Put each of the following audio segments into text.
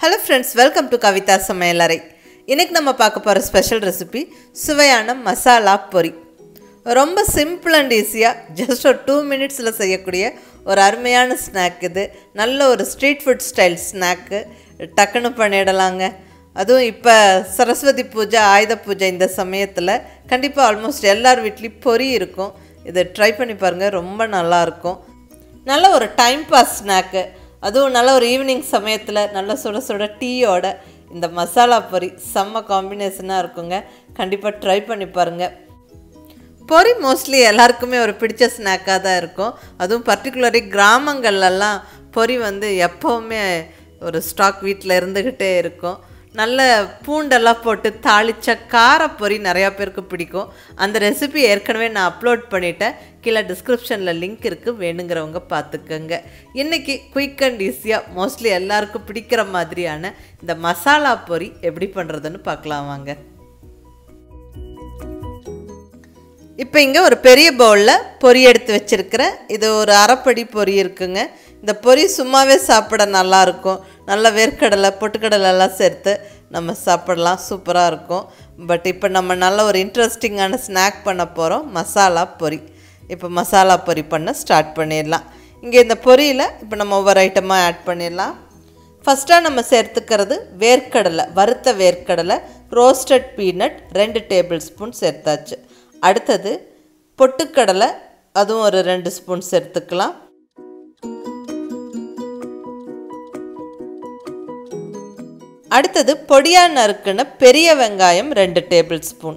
hello friends welcome to Kavitha சமையலறை இன்னைக்கு நம்ம பார்க்க போகிற ஸ்பெஷல் ரெசிபி சுவையான மசாலா பொரி ரொம்ப சிம்பிள் அண்ட் ஈஸியாக ஜஸ்ட் ஒரு டூ மினிட்ஸில் செய்யக்கூடிய ஒரு அருமையான ஸ்நாக் இது நல்ல ஒரு ஸ்ட்ரீட் ஃபுட் ஸ்டைல் ஸ்நாக்கு டக்குன்னு பண்ணிடலாங்க அதுவும் இப்போ சரஸ்வதி பூஜை ஆயுத பூஜை இந்த சமயத்தில் கண்டிப்பாக ஆல்மோஸ்ட் எல்லார் வீட்லேயும் பொரி இருக்கும் இதை ட்ரை பண்ணி பாருங்கள் ரொம்ப நல்லாயிருக்கும் நல்ல ஒரு டைம் பாஸ் ஸ்நாக்கு அதுவும் நல்ல ஒரு ஈவினிங் சமயத்தில் நல்ல சுட சுட டீயோட இந்த மசாலா பொரி செம்ம காம்பினேஷனாக இருக்குங்க கண்டிப்பாக ட்ரை பண்ணி பாருங்கள் பொரி மோஸ்ட்லி எல்லாருக்குமே ஒரு பிடிச்ச ஸ்நாக்காக தான் இருக்கும் அதுவும் பர்டிகுலரி கிராமங்கள்லலாம் பொரி வந்து எப்போவுமே ஒரு ஸ்டாக் வீட்டில் இருந்துக்கிட்டே இருக்கும் நல்ல பூண்டெல்லாம் போட்டு தாளித்த காரப்பொரி நிறையா பேருக்கு பிடிக்கும் அந்த ரெசிபி ஏற்கனவே நான் அப்லோட் பண்ணிட்டேன் கீழே டிஸ்கிரிப்ஷனில் லிங்க் இருக்குது வேணுங்கிறவங்க பார்த்துக்கோங்க இன்றைக்கி குயிக் அண்ட் ஈஸியாக மோஸ்ட்லி எல்லாருக்கும் பிடிக்கிற மாதிரியான இந்த மசாலா பொரி எப்படி பண்ணுறதுன்னு பார்க்கலாம் வாங்க இப்போ இங்கே ஒரு பெரிய பவுலில் பொரி எடுத்து வச்சுருக்கிறேன் இது ஒரு அரைப்படி பொரி இருக்குங்க இந்த பொரி சும்மாவே சாப்பிட நல்லாயிருக்கும் நல்ல வேர்க்கடலை பொட்டுக்கடலை எல்லாம் சேர்த்து நம்ம சாப்பிடலாம் சூப்பராக இருக்கும் பட் இப்போ நம்ம நல்ல ஒரு இன்ட்ரெஸ்டிங்கான ஸ்நாக் பண்ண போகிறோம் மசாலா பொரி இப்போ மசாலா பொரி பண்ண ஸ்டார்ட் பண்ணிடலாம் இங்கே இந்த பொரியில் இப்போ நம்ம ஒவ்வொரு ஐட்டமாக ஆட் பண்ணிடலாம் ஃபஸ்ட்டாக நம்ம சேர்த்துக்கிறது வேர்க்கடலை வறுத்த வேர்க்கடலை ரோஸ்டட் பீனட் ரெண்டு டேபிள் ஸ்பூன் சேர்த்தாச்சு அடுத்தது பொட்டுக்கடலை அதுவும் ஒரு ரெண்டு ஸ்பூன் சேர்த்துக்கலாம் அடுத்தது பொடியா நறுக்குன பெரிய வெங்காயம் ரெண்டு டேபிள் ஸ்பூன்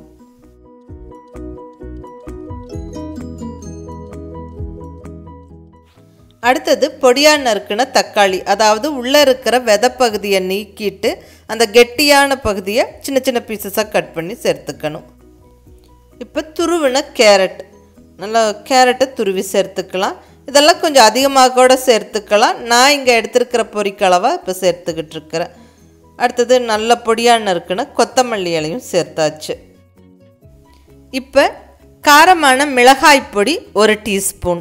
அடுத்தது பொடியா நறுக்குன தக்காளி அதாவது உள்ளே இருக்கிற விதப்பகுதியை நீக்கிட்டு அந்த கெட்டியான பகுதியை சின்ன சின்ன பீசஸாக கட் பண்ணி சேர்த்துக்கணும் இப்போ துருவின கேரட் நல்லா கேரட்டை துருவி சேர்த்துக்கலாம் இதெல்லாம் கொஞ்சம் அதிகமாக கூட சேர்த்துக்கலாம் நான் இங்கே எடுத்துருக்கிற பொரிக்களவாக இப்போ சேர்த்துக்கிட்டு இருக்கிறேன் அடுத்தது நல்ல பொடியான இருக்குன்னு கொத்தமல்லி இலையும் சேர்த்தாச்சு இப்போ காரமான மிளகாய் பொடி ஒரு டீஸ்பூன்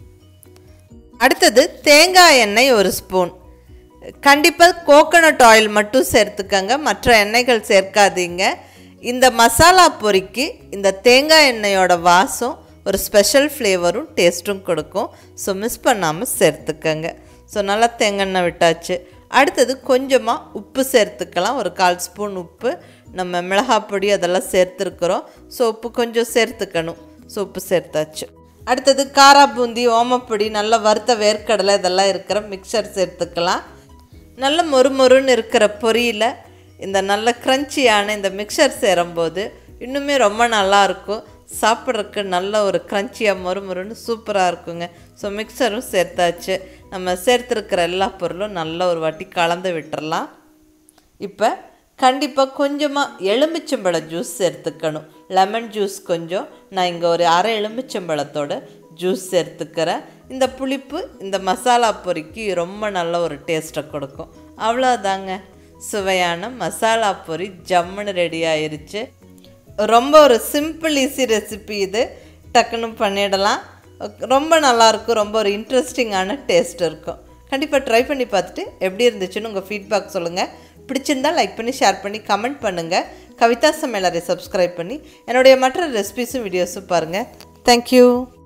அடுத்தது தேங்காய் எண்ணெய் ஒரு ஸ்பூன் கண்டிப்பாக கோகோனட் ஆயில் மட்டும் சேர்த்துக்கங்க மற்ற எண்ணெய்கள் சேர்க்காதீங்க இந்த மசாலா பொரிக்கு இந்த தேங்காய் எண்ணெயோட வாசம் ஒரு ஸ்பெஷல் ஃப்ளேவரும் டேஸ்ட்டும் கொடுக்கும் ஸோ மிஸ் பண்ணாமல் சேர்த்துக்கங்க ஸோ நல்லா தேங்காய் எண்ணெய் விட்டாச்சு அடுத்தது கொஞ்சமாக உப்பு சேர்த்துக்கலாம் ஒரு கால் ஸ்பூன் உப்பு நம்ம மிளகாய் பொடி அதெல்லாம் சேர்த்துருக்குறோம் ஸோ உப்பு கொஞ்சம் சேர்த்துக்கணும் ஸோ உப்பு சேர்த்தாச்சு அடுத்தது காரா பூந்தி ஓமப்பொடி நல்ல வறுத்த வேர்க்கடலை இதெல்லாம் இருக்கிற மிக்சர் சேர்த்துக்கலாம் நல்ல மொறு மொறுன்னு இருக்கிற பொரியில் இந்த நல்ல க்ரன்ச்சியான இந்த மிக்சர் சேரும்போது இன்னுமே ரொம்ப நல்லாயிருக்கும் சாப்பிட்றதுக்கு நல்ல ஒரு க்ரன்ச்சியாக மொறு மொறுன்னு சூப்பராக இருக்குங்க ஸோ மிக்சரும் சேர்த்தாச்சு நம்ம சேர்த்துருக்கிற எல்லா பொருளும் நல்ல ஒரு வாட்டி கலந்து விட்டுறலாம் இப்போ கண்டிப்பாக கொஞ்சமாக எலுமிச்சம்பழ ஜூஸ் சேர்த்துக்கணும் லெமன் ஜூஸ் கொஞ்சம் நான் இங்கே ஒரு அரை எலுமிச்சம்பழத்தோட ஜூஸ் சேர்த்துக்கிறேன் இந்த புளிப்பு இந்த மசாலா பொரிக்கு ரொம்ப நல்ல ஒரு டேஸ்ட்டை கொடுக்கும் அவ்வளோதாங்க சுவையான மசாலா பொரி ஜம்முன்னு ரெடி ஆயிருச்சு ரொம்ப ஒரு சிம்பிள் ஈஸி ரெசிபி இது டக்குன்னு பண்ணிடலாம் ரொம்ப நல்லாயிருக்கும் ரொம்ப ஒரு இன்ட்ரெஸ்டிங்கான டேஸ்ட் இருக்கும் கண்டிப்பாக ட்ரை பண்ணி பார்த்துட்டு எப்படி இருந்துச்சுன்னு உங்கள் ஃபீட்பேக் சொல்லுங்கள் பிடிச்சிருந்தால் லைக் பண்ணி ஷேர் பண்ணி கமெண்ட் பண்ணுங்கள் கவிதா சமையலரை சப்ஸ்கிரைப் பண்ணி என்னுடைய மற்ற ரெசிபிஸும் வீடியோஸும் பாருங்கள் தேங்க்யூ